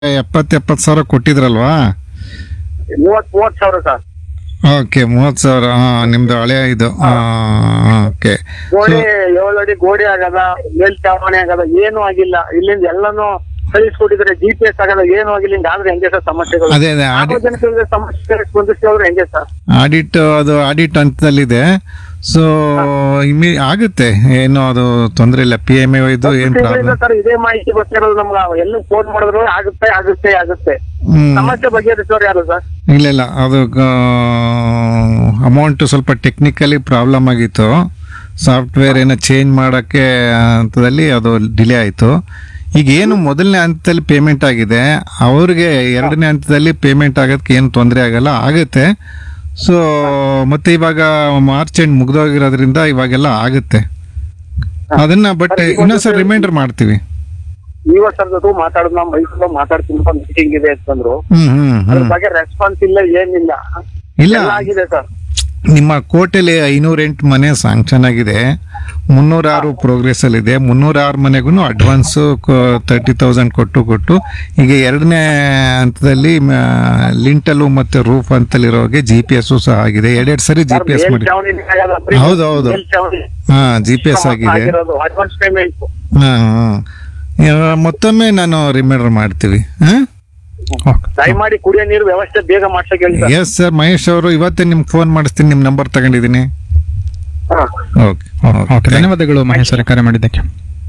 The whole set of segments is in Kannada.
ಎಪ್ಪತ್ತು ಎಪ್ಪತ್ತು ಸಾವಿರ ಕೊಟ್ಟಿದ್ರಲ್ವಾ ಮೂವತ್ ಮೂವತ್ ಸಾವಿರ ಸರ್ ಓಕೆ ಮೂವತ್ತು ಸಾವಿರ ಹಾಂ ನಿಮ್ದು ಹಳೆ ಇದು ಓಕೆ ಗೋಡೆ ಏಳು ಅಡಿ ಗೋಡೆ ಆಗದ ಮೇಲ್ಚಾವಣಿ ಆಗದ ಏನು ಆಗಿಲ್ಲ ಇಲ್ಲಿಂದ ಎಲ್ಲಾನು ಕಳಿಸ್ಕೊಟ್ಟಿದ್ರೆ ಜಿ ಪಿ ಎಸ್ ಆಗದ ಏನು ಆಗಿಲ್ಲ ಹಿಂಗ್ ಆದ್ರೆ ಹೆಂಗೆ ಸರ್ ಸಮಸ್ಯೆಗಳು ಅದೇ ಅದೇ ಆಡಿ ಸಾರ್ವಜನಿಕರಿಗೆ ಸಮಸ್ಯೆ ಸ್ಪಂದಿಸಿದ್ರೆ ಹೆಂಗೆ ಸರ್ ಆಡಿಟ್ ಅದು ಆಡಿಟ್ ಹಂತದಲ್ಲಿದೆ ಸೊ ಇಮಿ ಆಗುತ್ತೆ ಏನು ಅದು ತೊಂದರೆ ಇಲ್ಲ ಪಿ ಎಮ್ ಎ ಇದು ಏನು ಪ್ರಾಬ್ಲಮ್ ಸರ್ ಇದೇ ಮಾಹಿತಿ ಗೊತ್ತಿರೋದು ನಮ್ಗೆ ಎಲ್ಲ ಫೋನ್ ಮಾಡಿದ್ರು ಆಗುತ್ತೆ ಆಗುತ್ತೆ ಆಗುತ್ತೆ ಹ್ಮ್ ಸಮಸ್ಯೆ ಬಗೆಹರಿಸೋರು ಯಾರು ಸರ್ ಇಲ್ಲ ಇಲ್ಲ ಅದು ಅಮೌಂಟ್ ಸ್ವಲ್ಪ ಟೆಕ್ನಿಕಲಿ ಪ್ರಾಬ್ಲಮ್ ಆಗಿತ್ತು ಸಾಫ್ಟ್ವೇರ್ ಏನೋ ಚೇಂಜ್ ಮಾಡೋಕ್ಕೆ ಹಂತದಲ್ಲಿ ಅದು ಡಿಲೇ ಆಯಿತು ಈಗ ಏನು ಮೊದಲನೇ ಹಂತದಲ್ಲಿ ಪೇಮೆಂಟ್ ಆಗಿದೆ ಅವ್ರಿಗೆ ಎರಡನೇ ಹಂತದಲ್ಲಿ ಪೇಮೆಂಟ್ ಆಗೋದಕ್ಕೆ ಏನು ತೊಂದರೆ ಆಗಲ್ಲ ಆಗುತ್ತೆ ಸೊ ಮತ್ತೆ ಇವಾಗ ಮಾರ್ಚ್ ಎಂಡ್ ಮುಗ್ದೋಗಿರೋದ್ರಿಂದ ಇವಾಗೆಲ್ಲ ಆಗುತ್ತೆ ಅದನ್ನ ಬಟ್ ಇನ್ನೊಂದ್ಸರಿ ರಿಮೈಂಡರ್ ಮಾಡ್ತೀವಿ ಇವ ಸರ್ ಜೊತೆ ಮಾತಾಡಿದ್ ನಾವು ಮೈಸೂರಲ್ಲಿ ಮಾತಾಡ್ತೀನಿ ಮೀಟಿಂಗ್ ಇದೆ ಅಂತಂದ್ರು ಹ್ಮ್ ಹ್ಮ್ ಅದ್ರ ಹ್ಮ್ ಬಗ್ಗೆ ರೆಸ್ಪಾನ್ಸ್ ಇಲ್ಲ ಏನಿಲ್ಲ ಇಲ್ಲ ಎಲ್ಲ ಆಗಿದೆ ಸರ್ ನಿಮ್ಮ ಕೋಟೆಲಿ ಐನೂರ ಎಂಟು ಮನೆ ಸ್ಯಾಂಕ್ಷನ್ ಆಗಿದೆ ಮುನ್ನೂರ ಆರು ಪ್ರೋಗ್ರೆಸ್ ಅಲ್ಲಿ ಇದೆ ಮುನ್ನೂರ ಆರು ಮನೆಗೂ ಅಡ್ವಾನ್ಸ್ ತರ್ಟಿ ತೌಸಂಡ್ ಕೊಟ್ಟು ಕೊಟ್ಟು ಈಗ ಎರಡನೇ ಹಂತದಲ್ಲಿ ಲಿಂಟಲು ಮತ್ತೆ ರೂಫ್ ಅಂತಲ್ಲಿರೋಗೆ ಜಿ ಪಿ ಎಸ್ ಸಹ ಆಗಿದೆ ಎರಡೆರಡು ಸರಿ ಜಿ ಪಿ ಎಸ್ ಮಾಡಿ ಮೇಲ್ಛಾವಣಿ ಆಗಲ್ಲ, ಪ್ರೀ- ಹೌದು, ಹೌದು. ಮೇಲ್ಛಾವಣಿ ಹಾ ಜಿ ಪಿ ಎಸ್ ಆಗಿದೆ ಆಗಿರೋದು ಅಡ್ವಾನ್ಸ್ ಪೇಮೆಂಟ್ ಹಾ ಹಾ. ಇವಾಗ ಮತ್ತೊಮ್ಮೆ ನಾನು ರಿಮೈಂಡರ್ ಮಾಡ್ತೀವಿ ಹಾ ದಯಮಾಡಿ ಕುಡಿಯೋ ನೀರು ವ್ಯವಸ್ಥೆ ಬೇಗ ಮಾಡ್ಸಕ್ ಹೇಳಿ ಸರ್ ಎಸ್ ಸರ್ ಮಹೇಶ್ ಅವರು ಇವತ್ತೇ ನಿಮ್ಗೆ ಫೋನ್ ಮಾಡಿಸ್ತೀನಿ ನಿಮ್ಮ ನಂಬರ್ ತಗೊಂಡಿದ್ದೀನಿ ಹಾ. ಓಕೆ ಓಕೆ ಧನ್ಯವಾದಗಳು ಮಹೇಶ್ ಅವರೇ ಕರೆ ಮಾಡಿದ್ದಕ್ಕೆ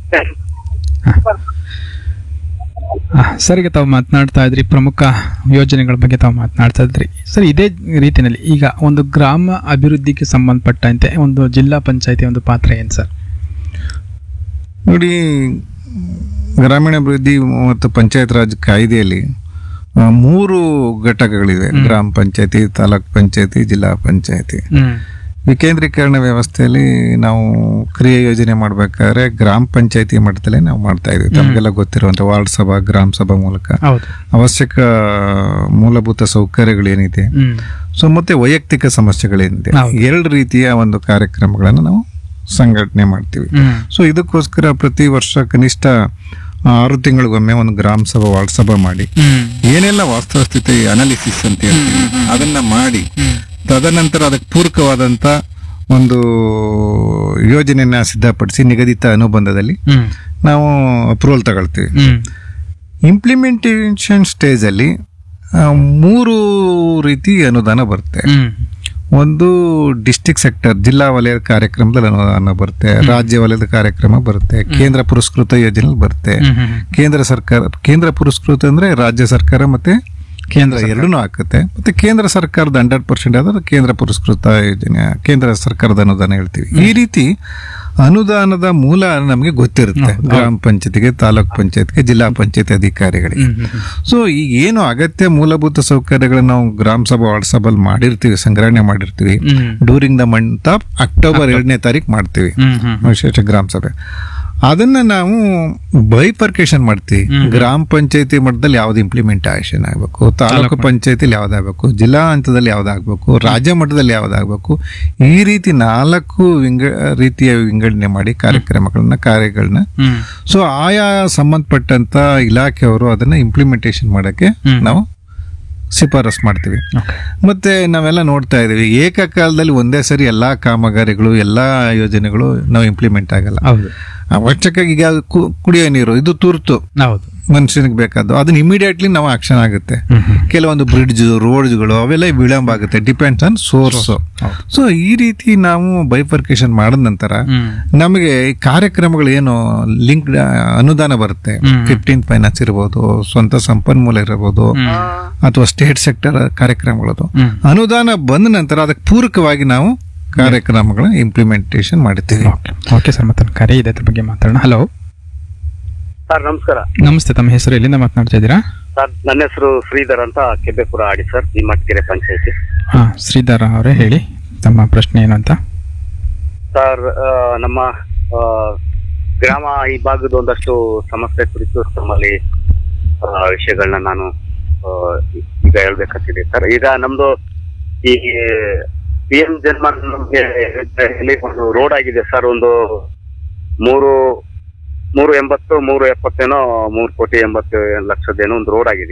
ಆ, ಸರ್ ಈಗ ತಾವು ಮಾತನಾಡ್ತಾ ಇದ್ರಿ ಪ್ರಮುಖ ಯೋಜನೆಗಳ ಬಗ್ಗೆ ತಾವು ಮಾತನಾಡ್ತಾ ಇದ್ರಿ ಸರ್ ಇದೇ ರೀತಿಯಲ್ಲಿ ಈಗ ಒಂದು ಗ್ರಾಮ ಅಭಿವೃದ್ಧಿಗೆ ಸಂಬಂಧಪಟ್ಟಂತೆ ಒಂದು ಜಿಲ್ಲಾ ಪಂಚಾಯತಿ ಒಂದು ಪಾತ್ರ ಏನು ಸರ್ ನೋಡಿ ಗ್ರಾಮೀಣಾಭಿವೃದ್ಧಿ ಮತ್ತು ಪಂಚಾಯತ್ ರಾಜ್ ಕಾಯ್ದೆಯಲ್ಲಿ ಆ, ಮೂರು ಘಟಕಗಳಿವೆ ಗ್ರಾಮ ಪಂಚಾಯತಿ ತಾಲೂಕ್ ಪಂಚಾಯತಿ ಜಿಲ್ಲಾ ಪಂಚಾಯತಿ ವಿಕೇಂದ್ರೀಕರಣ ವ್ಯವಸ್ಥೆಯಲ್ಲಿ ನಾವು ಕ್ರಿಯೆ ಯೋಜನೆ ಮಾಡ್ಬೇಕಾದ್ರೆ ಗ್ರಾಮ ಪಂಚಾಯತಿ ಮಟ್ಟದಲ್ಲೇ ನಾವು ಮಾಡ್ತಾ ಇದ್ವಿ ತಮಗೆಲ್ಲ ಗೊತ್ತಿರುವಂತ ವಾರ್ಡ್ ಸಭಾ ಗ್ರಾಮ ಸಭಾ ಮೂಲಕ ಹೌದು ಅವಶ್ಯಕ ಮೂಲಭೂತ ಸೌಕರ್ಯಗಳೇನಿದೆ ಹ್ಮ್ ಸೊ ಮತ್ತೆ ವೈಯಕ್ತಿಕ ಸಮಸ್ಯೆಗಳೇನಿದೆ ಹೌದು. ಎರಡು ರೀತಿಯ ಒಂದು ಕಾರ್ಯಕ್ರಮಗಳನ್ನು ನಾವು ಸಂಘಟನೆ ಮಾಡ್ತೀವಿ ಹ್ಮ್ ಸೊ ಇದಕ್ಕೋಸ್ಕರ ಪ್ರತಿ ವರ್ಷ ಕನಿಷ್ಠ ಆ, ಆರು ತಿಂಗಳಿಗೊಮ್ಮೆ ಒಂದು ಗ್ರಾಮ ಸಭಾ ವಾರ್ಡ್ ಸಭಾ ಮಾಡಿ ಹ್ಮ್ ಏನೆಲ್ಲ ವಾಸ್ತವ ಸ್ಥಿತಿ ಅನಾಲಿಸಿಸ್ ಅಂತ ಹೇಳ್ತೀವಿ ಅದನ್ನ ಮಾಡಿ ತದನಂತರ ಅದಕ್ಕೆ ಪೂರಕವಾದಂತ ಒಂದು ಯೋಜನೆಯನ್ನ ಸಿದ್ಧಪಡಿಸಿ ನಿಗದಿತ ಅನುಬಂಧದಲ್ಲಿ ಹ್ಮ್ ನಾವು ಅಪ್ರೂವಲ್ ತಗೊಳ್ತೀವಿ ಹ್ಮ್ ಇಂಪ್ಲಿಮೆಂಟೇಷನ್ ಸ್ಟೇಜಲ್ಲಿ ಆ, ಮೂರು ರೀತಿ ಅನುದಾನ ಬರುತ್ತೆ ಹ್ಮ್ ಒಂದು ಡಿಸ್ಟಿಕ್ ಸೆಕ್ಟರ್ ಜಿಲ್ಲಾ ವಲಯದ ಕಾರ್ಯಕ್ರಮದಲ್ಲಿ ಅನುದಾನ ಬರುತ್ತೆ ರಾಜ್ಯ ವಲಯದ ಕಾರ್ಯಕ್ರಮ ಬರುತ್ತೆ ಕೇಂದ್ರ ಪುರಸ್ಕೃತ ಯೋಜನೆ ಬರುತ್ತೆ ಹ್ಮ್ ಹ್ಮ್ ಕೇಂದ್ರ ಸರ್ಕಾರ ಕೇಂದ್ರ ಪುರಸ್ಕೃತ ಅಂದ್ರೆ ರಾಜ್ಯ ಸರ್ಕಾರ ಮತ್ತೆ ಕೇಂದ್ರ ಎರಡೂ ಹಾಕುತ್ತೆ ಮತ್ತೆ ಕೇಂದ್ರ ಸರ್ಕಾರದ ಹಂಡ್ರೆಡ್ ಪರ್ಸೆಂಟ್ ಆದ್ರೆ ಕೇಂದ್ರ ಪುರಸ್ಕೃತ ಯೋಜನೆ ಕೇಂದ್ರ ಸರ್ಕಾರದ ಅನುದಾನ ಹೇಳ್ತೀವಿ ಈ ರೀತಿ ಅನುದಾನದ ಮೂಲ ನಮಗೆ ಗೊತ್ತಿರುತ್ತೆ ಗ್ರಾಮ ಪಂಚಾಯತಿಗೆ ತಾಲೂಕ್ ಪಂಚಾಯತ್ಗೆ ಜಿಲ್ಲಾ ಪಂಚಾಯತ್ ಅಧಿಕಾರಿಗಳಿಗೆ ಹ್ಮ್ ಹ್ಮ್ ಸೊ ಈಗ ಏನು ಅಗತ್ಯ ಮೂಲಭೂತ ಸೌಕರ್ಯಗಳನ್ನ ನಾವು ಗ್ರಾಮ ಸಭಾ ವಾರ್ಡ್ ಸಭೆಯಲ್ಲಿ ಮಾಡಿರ್ತೀವಿ ಸಂಗ್ರಹಣೆ ಮಾಡಿರ್ತೀವಿ hmm during the month of October ಎರಡನೇ ತಾರೀಕು ಮಾಡ್ತೀವಿ ಹ್ಮ್ ಹ್ಮ್ ವಿಶೇಷ ಗ್ರಾಮ ಸಭೆ ಅದನ್ನ ನಾವು ಬೈಫರ್ಕೇಶನ್ ಮಾಡ್ತೀವಿ ಗ್ರಾಮ ಪಂಚಾಯತಿ ಮಟ್ಟದಲ್ಲಿ ಯಾವ್ದು ಇಂಪ್ಲಿಮೆಂಟೇಷನ್ ಆಗಬೇಕು ತಾಲೂಕು ಪಂಚಾಯತಿಲಿ ಯಾವ್ದಾಗಬೇಕು ಜಿಲ್ಲಾ ಹಂತದಲ್ಲಿ ಯಾವ್ದಾಗಬೇಕು ರಾಜ್ಯ ಮಟ್ಟದಲ್ಲಿ ಯಾವ್ದಾಗಬೇಕು ಈ ರೀತಿ ನಾಲ್ಕು ವಿಂಗ ರೀತಿಯ ವಿಂಗಡಣೆ ಮಾಡಿ ಕಾರ್ಯಕ್ರಮಗಳನ್ನ ಕಾರ್ಯಗಳನ್ನ ಹ್ಮ್ ಸೊ ಆಯಾ ಸಂಬಂಧಪಟ್ಟಂತ ಇಲಾಖೆಯವರು ಅದನ್ನ ಇಂಪ್ಲಿಮೆಂಟೇಷನ್ ಮಾಡಕ್ಕೆ ಹ್ಮ್. ನಾವು ಶಿಫಾರಸ್ ಮಾಡ್ತೀವಿ Okay. ಮತ್ತೆ ನಾವೆಲ್ಲ ನೋಡ್ತಾ ಇದೀವಿ ಏಕಕಾಲದಲ್ಲಿ ಒಂದೇ ಸರಿ ಎಲ್ಲಾ ಕಾಮಗಾರಿಗಳು ಎಲ್ಲಾ ಯೋಜನೆಗಳು ನಾವು ಇಂಪ್ಲಿಮೆಂಟ್ ಆಗಲ್ಲ ಹೌದು ಅವಶ್ಯಕ ಈಗ ಕು- ಕುಡಿಯೋ ನೀರು ಇದು ತುರ್ತು ಹೌದು ಮನುಷ್ಯನಿಗೆ ಬೇಕಾದ್ದು ಅದನ್ನ ಇಮಿಡಿಯೇಟ್ಲಿ ನಾವು ಆಕ್ಷನ್ ಆಗುತ್ತೆ ಹ್ಮ್ ಹ್ಮ್ ಕೆಲವೊಂದು ಬ್ರಿಡ್ಜ್ ರೋಡ್ಸ್ಗಳು ಅವೆಲ್ಲ ವಿಳಂಬ ಆಗುತ್ತೆ ಡಿಪೆಂಡ್ಸ್ ಆನ್ ಸೋರ್ಸ್ ಸೊ ಈ ರೀತಿ ನಾವು ಬೈಫರ್ಕೇಶನ್ ಮಾಡಿದ ನಂತರ ಹ್ಮ್ ನಮಗೆ ಈ ಕಾರ್ಯಕ್ರಮಗಳು ಏನು ಲಿಂಕ್ ಅನುದಾನ ಬರುತ್ತೆ ಹ್ಮ್. ಫಿಫ್ಟೀನ್ ಫೈನಾನ್ಸ್ ಇರ್ಬೋದು ಸ್ವಂತ ಸಂಪನ್ಮೂಲ ಇರಬಹುದು ಅಥವಾ ಸ್ಟೇಟ್ ಸೆಕ್ಟರ್ ಕಾರ್ಯಕ್ರಮಗಳದು ಹ್ಮ್. ಅನುದಾನ ಬಂದ ನಂತರ ಅದಕ್ಕೆ ಪೂರಕವಾಗಿ ನಾವು ಕಾರ್ಯಕ್ರಮಗಳ ಇಂಪ್ಲಿಮೆಂಟೇಷನ್ ಮಾಡ್ತೀವಿ ಓಕೆ ಓಕೆ ಸರ್ ಮತ್ತೊಂದು ಕರೆ ಇದೆ ಅದ್ರ ಬಗ್ಗೆ ಮಾತಾಡೋಣ ಹಲೋ ಸರ್ ನಮಸ್ಕಾರ ನಮಸ್ತೆ ತಮ್ಮ ಹೆಸರು ಎಲ್ಲಿಂದ ಮಾತನಾಡ್ತಾ ಇದ್ದೀರಾ ಸರ್ ನನ್ನ ಹೆಸರು ಶ್ರೀಧರ್ ಅಂತ ಕೆಬ್ಬೆಪುರ ಆಡಿ ಸರ್ ಈ ಮಟ್ಕೆರೆ ಪಂಚಾಯತಿ ಹಾ ಶ್ರೀಧರ ಅವರೇ ಹೇಳಿ ತಮ್ಮ ಪ್ರಶ್ನೆ ಏನು ಅಂತ ಸರ್ ಆ, ನಮ್ಮ ಆ, ಗ್ರಾಮ ಈ ಭಾಗದ ಒಂದಷ್ಟು ಸಮಸ್ಯೆ ಕುರಿತು ತಮ್ಮಲ್ಲಿ ಆ, ವಿಷಯಗಳನ್ನ ನಾನು ಆ, ಈಗ ಹೇಳ್ಬೇಕಂತಿದೆ ಸರ್ ಈಗ ನಮ್ದು ಈ ಪಿ ಎಂ ಜನ್ಮನ್ ನಮ್ಗೆ ಇಲ್ಲಿ ಒಂದು ರೋಡ್ ಆಗಿದೆ ಸರ್ ಒಂದು ಮೂರು ಮೂರು ಎಂಬತ್ತು ಮೂರು ಎಪ್ಪತ್ತೇನೋ ಮೂರು ಕೋಟಿ ಎಂಬತ್ತು ಲಕ್ಷದೇನೋ ಒಂದು ರೋಡ್ ಆಗಿದೆ